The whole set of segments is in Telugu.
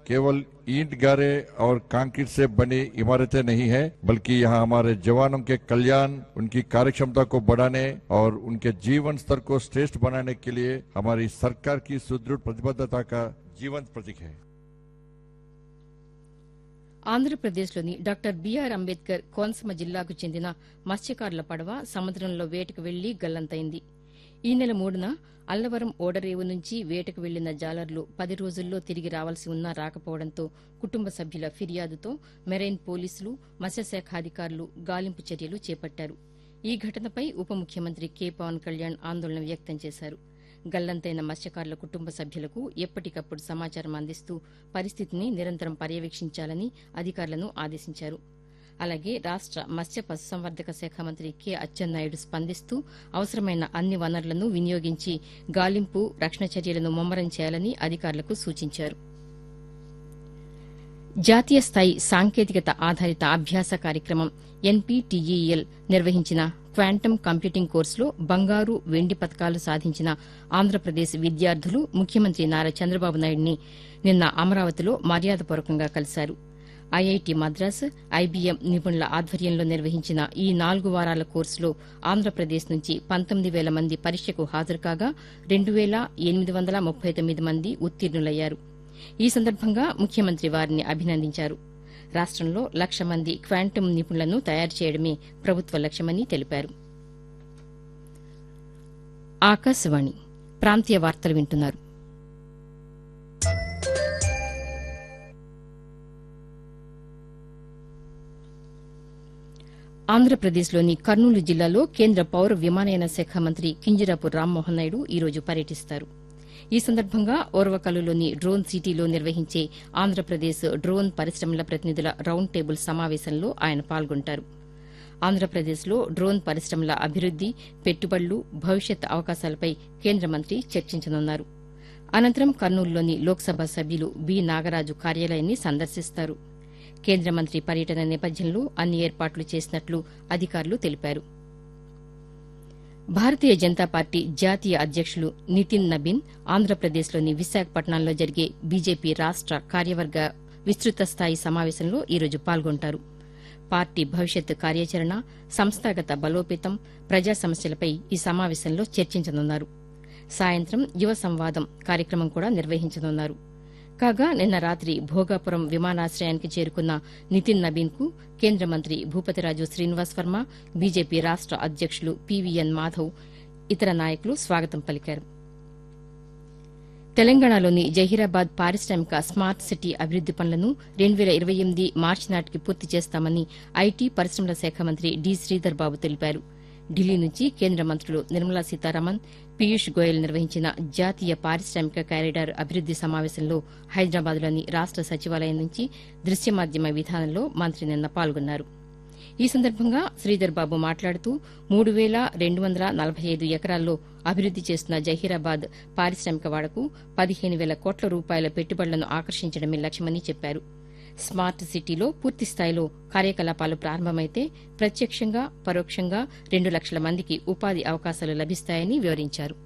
केवल ईंट गारे और कंक्रीट से बनी इमारतें नहीं है बल्कि यहाँ हमारे जवानों के कल्याण उनकी कार्यक्षमता को बढ़ाने और उनके जीवन स्तर को श्रेष्ठ बनाने के लिए हमारी सरकार की सुदृढ़ प्रतिबद्धता का जीवंत प्रतीक है ఆంధ్రప్రదేశ్లోని డాక్టర్ బీఆర్ అంబేద్కర్ కోనసీమ జిల్లాకు చెందిన మత్స్యకారుల పడవ సముద్రంలో వేటకు వెళ్లి గల్లంతైంది ఈ నెల మూడున అల్లవరం ఓడరేవు నుంచి వేటకు వెళ్లిన జాలర్లు పది రోజుల్లో తిరిగి రావాల్సి ఉన్నా రాకపోవడంతో కుటుంబ సభ్యుల ఫిర్యాదుతో మెరైన్ పోలీసులు మత్స్యశాఖ అధికారులు గాలింపు చర్యలు చేపట్టారు ఈ ఘటనపై ఉప ముఖ్యమంత్రి కె పవన్ కళ్యాణ్ ఆందోళన వ్యక్తం చేశారు గల్లంతైన మత్స్యకారుల కుటుంబ సభ్యులకు ఎప్పటికప్పుడు సమాచారం అందిస్తూ పరిస్థితిని నిరంతరం పర్యవేక్షించాలని అధికారులను ఆదేశించారు అలాగే రాష్ట మత్స్య పశుసంవర్ధక శాఖ మంత్రి కె అచ్చెన్నాయుడు స్పందిస్తూ అవసరమైన అన్ని వనరులను వినియోగించి గాలింపు రక్షణ చర్యలను ముమ్మరం చేయాలని అధికారులకు సూచించారు జాతీయ స్థాయి సాంకేతికత ఆధారిత అభ్యాస కార్యక్రమం ఎన్పీటీఈఎల్ నిర్వహించిన క్వాంటమ్ కంప్యూటింగ్ కోర్సులో బంగారు వెండి పతకాలు సాధించిన ఆంధ్రప్రదేశ్ విద్యార్థులు ముఖ్యమంత్రి నారా చంద్రబాబు నాయుడిని నిన్న అమరావతిలో మర్యాదపూర్వకంగా కలిశారు ఐఐటి మద్రాస్ ఐబీఎం నిపుణుల ఆధ్వర్యంలో నిర్వహించిన ఈ నాలుగు వారాల కోర్సులో ఆంధ్రప్రదేశ్ నుంచి పంతొమ్మిది వేల మంది పరీక్షకు హాజరు కాగా రెండు వేల ఎనిమిది వందల ముప్పై తొమ్మిది మంది ఉత్తీర్ణులయ్యారు ఈ సందర్భంగా ముఖ్యమంత్రి వారిని అభినందించారు రాష్టంలో లక్ష మంది క్వాంటమ్ నిపుణులను తయారు చేయడమే ప్రభుత్వ లక్ష్యమని తెలిపారు ఆకాశవాణి ప్రాంతీయ వార్తలు వింటున్నారు ఆంధ్రప్రదేశ్లోని కర్నూలు జిల్లాలో కేంద్ర పౌర విమానయాన శాఖ మంత్రి కింజరాపు రామ్మోహన్ నాయుడు ఈ రోజు పర్యటిస్తారు ఈ సందర్భంగా ఓర్వకల్లులోని డ్రోన్ సిటీలో నిర్వహించే ఆంధ్రప్రదేశ్ డ్రోన్ పరిశ్రమల ప్రతినిధుల రౌండ్ టేబుల్ సమావేశంలో ఆయన పాల్గొంటారు ఆంధ్రప్రదేశ్లో డ్రోన్ పరిశ్రమల అభివృద్ది పెట్టుబడులు భవిష్యత్ అవకాశాలపై కేంద్ర మంత్రి చర్చించనున్నారు అనంతరం కర్నూలులోని లోక్సభ సభ్యులు బి నాగరాజు కార్యాలయాన్ని సందర్శిస్తారు కేంద్ర మంత్రి పర్యటన నేపథ్యంలో అన్ని ఏర్పాట్లు చేసినట్లు అధికారులు తెలిపారు భారతీయ జనతా పార్టీ జాతీయ అధ్యకులు నితిన్ నబీన్ ఆంధ్రప్రదేశ్లోని విశాఖపట్నంలో జరిగే బీజేపీ రాష్ట కార్యవర్గ విస్తృత స్థాయి సమావేశంలో ఈరోజు పాల్గొంటారు పార్టీ భవిష్యత్ కార్యాచరణ సంస్థాగత బలోపేతం ప్రజా సమస్యలపై ఈ సమావేశంలో చర్చించనున్నారు సాయంత్రం యువ సంవాదం కార్యక్రమం కూడా నిర్వహించనున్నారు కాగా నిన్న రాత్రి భోగాపురం విమానాశ్రయానికి చేరుకున్న నితిన్ నబీన్ కు కేంద్ర మంత్రి భూపతిరాజు శ్రీనివాస్ వర్మ బీజేపీ రాష్ట అధ్యకులు పీవీఎన్ మాధవ్ ఇతర నాయకులు స్వాగతం పలికారు తెలంగాణలోని జహీరాబాద్ పారిశ్రామిక స్మార్ట్ సిటీ అభివృద్ది పనులను రెండు వేల ఇరవై ఎనిమిది మార్చి నాటికి పూర్తి చేస్తామని ఐటీ పరిశ్రమల శాఖ మంత్రి డి శ్రీధర్ బాబు తెలిపారు ఢిల్లీ నుంచి కేంద్ర మంత్రులు నిర్మలా సీతారామన్ పీయూష్ గోయల్ నిర్వహించిన జాతీయ పారిశ్రామిక కారిడార్ అభివృద్ది సమావేశంలో హైదరాబాద్లోని రాష్ట సచివాలయం నుంచి దృశ్య మాధ్యమ విధానంలో మంత్రి నిన్న పాల్గొన్నారు ఈ సందర్భంగా శ్రీధర్ బాబు మాట్లాడుతూ మూడు వేల రెండు వందల నలభై ఐదు ఎకరాల్లో అభివృద్ది చేస్తున్న జహీరాబాద్ పారిశ్రామిక వాడకు పదిహేను వేల కోట్ల రూపాయల పెట్టుబడులను ఆకర్షించడమే లక్ష్యమని చెప్పారు స్మార్ట్ సిటీలో పూర్తి స్థాయిలో కార్యకలాపాలు ప్రారంభమైతే ప్రత్యక్షంగా పరోక్షంగా రెండు లక్షల మందికి ఉపాధి అవకాశాలు లభిస్తాయని వివరించారు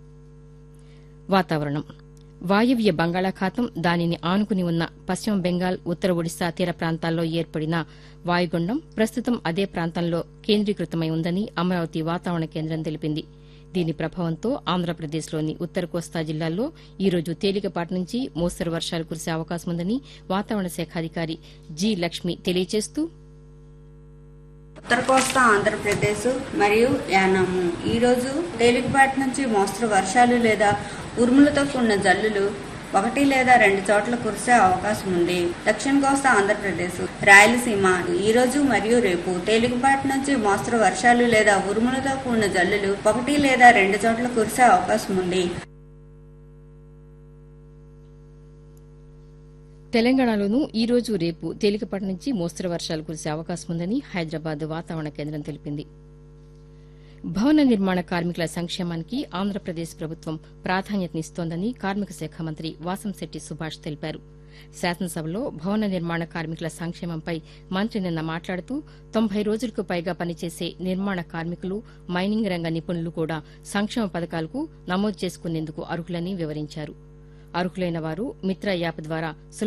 వాతావరణం వాయవ్య బంగాళాఖాతం దానిని ఆనుకుని ఉన్న పశ్చిమ బెంగాల్ ఉత్తర ఒడిశా తీర ప్రాంతాల్లో ఏర్పడిన వాయుగుండం ప్రస్తుతం అదే ప్రాంతంలో కేంద్రీకృతమై ఉందని అమరావతి వాతావరణ కేంద్రం తెలిపింది దీని ప్రభావంతో ఆంధ్రప్రదేశ్లోని ఉత్తర కోస్తా జిల్లాల్లో ఈ రోజు తేలికపాటి నుంచి మోస్తరు వర్షాలు కురిసే అవకాశం ఉందని వాతావరణ శాఖ అధికారి జి లక్ష్మి తెలియజేస్తూ ఉత్తర కోస్తా ఆంధ్రప్రదేశ్ మరియు యానాము ఈరోజు తేలికపాటి నుంచి మోస్తరు వర్షాలు లేదా ఉరుములతో కూడిన జల్లులు ఒకటి లేదా రెండు చోట్ల కురిసే అవకాశం ఉంది దక్షిణ కోస్తా ఆంధ్రప్రదేశ్ రాయలసీమ ఈ రోజు మరియు రేపు తేలికపాటి నుంచి మోస్తరు వర్షాలు లేదా ఉరుములతో కూడిన జల్లులు ఒకటి లేదా రెండు చోట్ల కురిసే అవకాశం ఉంది తెలంగాణలోనూ ఈ రోజు రేపు తేలికపాటి నుంచి మోస్తరు వర్షాలు కురిసే అవకాశం ఉందని హైదరాబాద్ వాతావరణ కేంద్రం తెలిపింది భవన నిర్మాణ కార్మికుల సంక్షేమానికి ఆంధ్రప్రదేశ్ ప్రభుత్వం ప్రాధాన్యతనిస్తోందని కార్మిక శాఖ మంత్రి వాసంశెట్టి సుభాష్ తెలిపారు శాసనసభలో భవన నిర్మాణ కార్మికుల సంక్షేమంపై మంత్రి నిన్న మాట్లాడుతూ తొంభై రోజులకు పైగా పనిచేసే నిర్మాణ కార్మికులు మైనింగ్ రంగ నిపుణులు కూడా సంక్షేమ పథకాలకు నమోదు చేసుకునేందుకు అర్హులని వివరించారు అర్హులైన వారు మిత్ర యాప్ ద్వారా